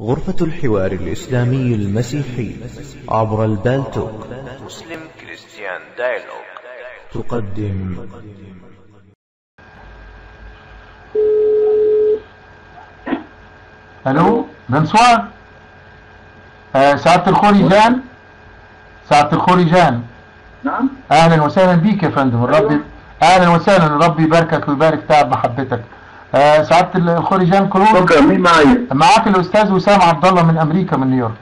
غرفة الحوار الإسلامي المسيحي عبر البالتوك مسلم كريستيان دايلوج تقدم الو بنسوان آه سعادة الخوري جان سعادة الخوري جان نعم اهلا وسهلا بيك يا فندم الرب اهلا وسهلا الرب يباركك ويبارك تعب محبتك آه سعادة الخوري جان كلود شكرا مين معي؟ معاك الاستاذ وسام عبد الله من امريكا من نيويورك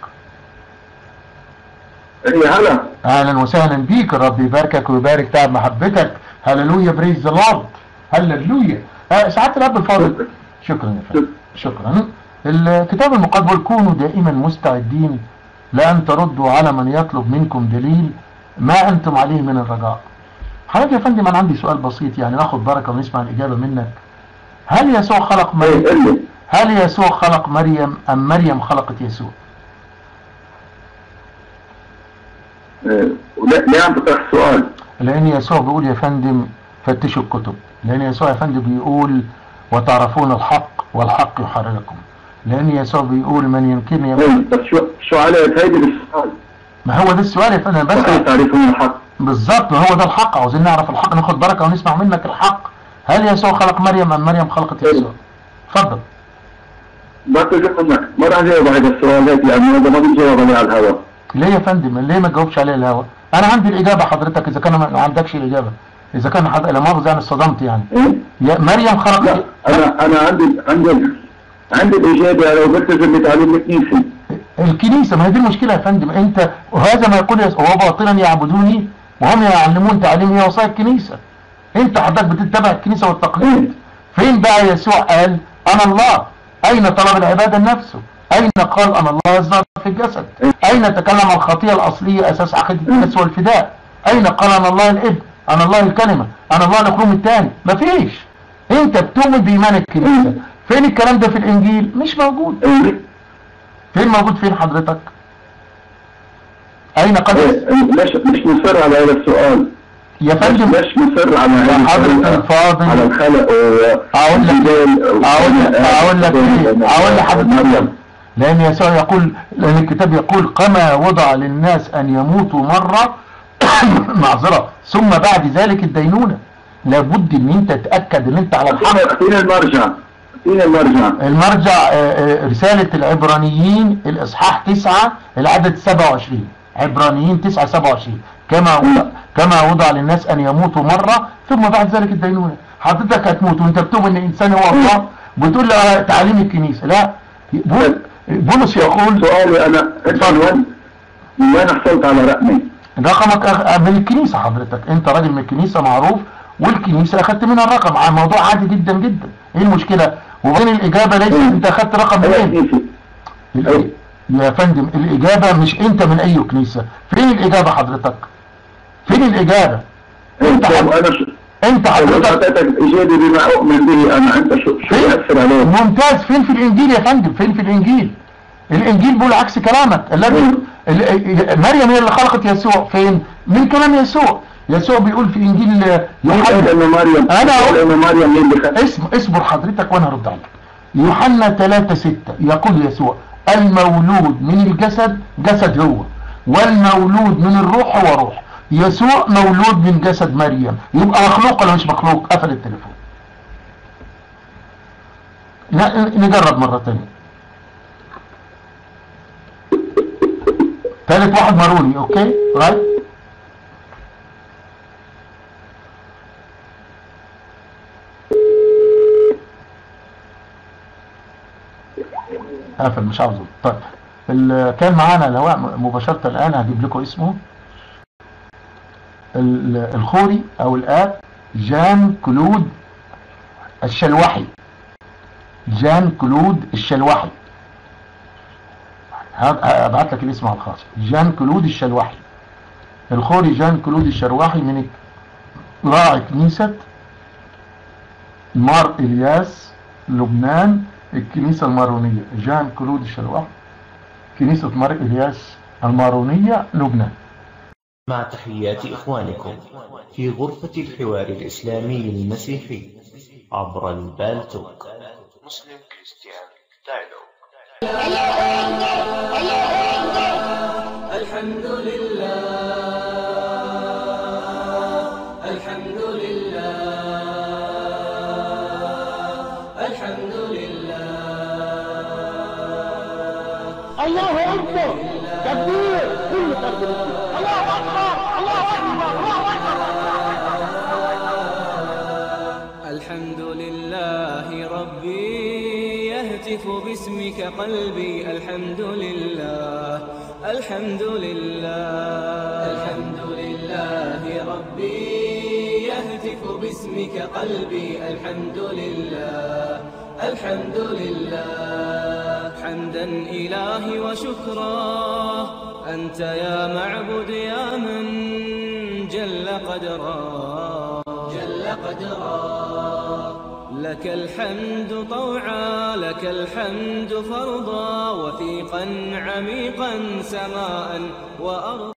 ايه هلا اهلا وسهلا بيك الرب يباركك ويبارك تعب محبتك هللويا بريز ذا لورد هللويا آه سعادة الاب الفاضل شكرا يا فندم شكرا الكتاب المقدس بيقول كونوا دائما مستعدين لأن تردوا على من يطلب منكم دليل ما أنتم عليه من الرجاء حضرتك يا فندم أنا عندي سؤال بسيط يعني ناخد بركة ونسمع الإجابة منك هل يسوع خلق ايه مريم قل لي هل يسوع خلق مريم أم مريم خلقت يسوع إيه، ولا- ليه عم تطرح سؤال؟ لأن يسوع بيقول يا فندم فتشوا الكتب لأن يسوع يا فندم بيقول وتعرفون الحق والحق يحرركم لأن يسوع بيقول من ينكرني يا ايه بس شو شو عليك هيدي السؤال؟ ما هو ده السؤال يا فندم بس كيف تعرفون الحق؟ بالظبط ما هو ده الحق عاوزين نعرف الحق ناخد بركه ونسمع منك الحق هل يسوع خلق مريم ام مريم خلقت يسوع اتفضل بطلب منك ما راح اجاوب على هذا السؤال هيك لانه هذا ما بيجاوب عليه على الهواء ليه يا فندم ليه ما تجاوبش عليه الهوا انا عندي الاجابه حضرتك اذا كان ما عندكش الاجابه اذا كان حضرتك لا مؤاخذه يعني اصطدمت يعني ايه؟ يا مريم لا خلقت انا انا عندي عندي عندي الاجابه لو بلتزم بتعليم الكنيسه الكنيسه ما هي دي المشكله يا فندم انت وهذا ما يقول يس- وهو باطلا يعبدوني وهم يعلمون تعليم هي وصايا الكنيسه انت حضرتك بتتبع الكنيسه والتقليد فين بقى يسوع قال انا الله اين طلب العباده نفسه اين قال انا الله يظهر في الجسد اين تكلم عن الخطيه الاصليه اساس عقيده الناس والفداء اين قال انا الله الابن انا الله الكلمه انا الله الاقلوم الثاني مفيش انت بتؤمن بايمان الكنيسه فين الكلام ده في الانجيل مش موجود ايه فين موجود فين حضرتك اين قد إيه، ليش مش مصر على هذا السؤال؟ يا فندم ليش مصر على يا هذا حضرة السؤال؟ الفاضل. على الخلق و اقول لك و- اقول اقول لك ايه و- اقول لحضرتك مريم. لان يسوع يقول لان الكتاب يقول كما وضع للناس ان يموتوا مره معذره ثم بعد ذلك الدينونه لابد ان انت تتاكد ان انت على الحق فين فين المرجع؟ فين المرجع؟ المرجع آه، آه، رسالة العبرانيين الإصحاح 9 العدد 27 عبرانيين 9 27 كما وضع كما وضع للناس أن يموتوا مرة ثم بعد ذلك الدينونة حضرتك هتموت وأنت بتؤمن إن الإنسان هو الله بتقول لي آه، تعاليم الكنيسة لا بول- بولس يقول سؤالي انا انت من وين من وين حصلت على رقمي؟ رقمك أخ- من الكنيسة حضرتك أنت راجل من الكنيسة معروف والكنيسة أخدت منها الرقم ع- موضوع عادي جدا جدا إيه المشكلة وبين الإجابة ليس أنت أخدت رقم انا منين كنيسي الإ- يا فندم الإجابة مش أنت من أي كنيسة فين الإجابة حضرتك فين الإجابة أنت طيب حضرتك انا شو أنت لو حضرتك اعطيتك الاجابه بما اؤمن به انا انت شو شو فين ياثر عليك؟ ممتاز فين في الإنجيل يا فندم فين في الإنجيل الإنجيل بيقول عكس كلامك الذي ال- مريم هي اللي خلقت يسوع فين من كلام يسوع يسوع بيقول في إنجيل قال يوحنا انه مريم أنا قال انه مريم هي اللي خلقت اسم اصبر حضرتك وانا هرد عليك يوحنا 3 6 يقول يسوع المولود من الجسد جسد هو والمولود من الروح هو روح يسوع مولود من جسد مريم يبقى مخلوق ولا مش مخلوق قفل التليفون ن- نجرب مرة تانية ثالث واحد ماروني اوكي رايت قفل مش عاوزه طيب اللي كان معانا الهواء مباشرة الآن هجيب لكم اسمه ال- الخوري أو الآب جان كلود الشلوحي جان كلود الشلوحي هب- هبعت لك الاسم على الخاص جان كلود الشلوحي الخوري جان كلود الشلوحي من راعي كنيسة مار إلياس لبنان الكنيسة المارونية جان كلود الشلوحي كنيسة مار إلياس المارونية لبنان مع تحيات إخوانكم في غرفة الحوار الإسلامي المسيحي عبر البالتوك مسلم كريستيان دايلوج الحمد لله الحمد لله الحمد لله الله اكبر تكبير كل فرد الله اكبر الله اكبر الله الحمد لله ربي يهتف باسمك قلبي الحمد لله الحمد لله الحمد لله ربي يهتف باسمك قلبي الحمد لله الحمد لله حمدا إلهي وشكرا أنت يا معبد يا من جل قدرا جل قدرا لك الحمد طوعا لك الحمد فرضا وثيقا عميقا سماء وأرضا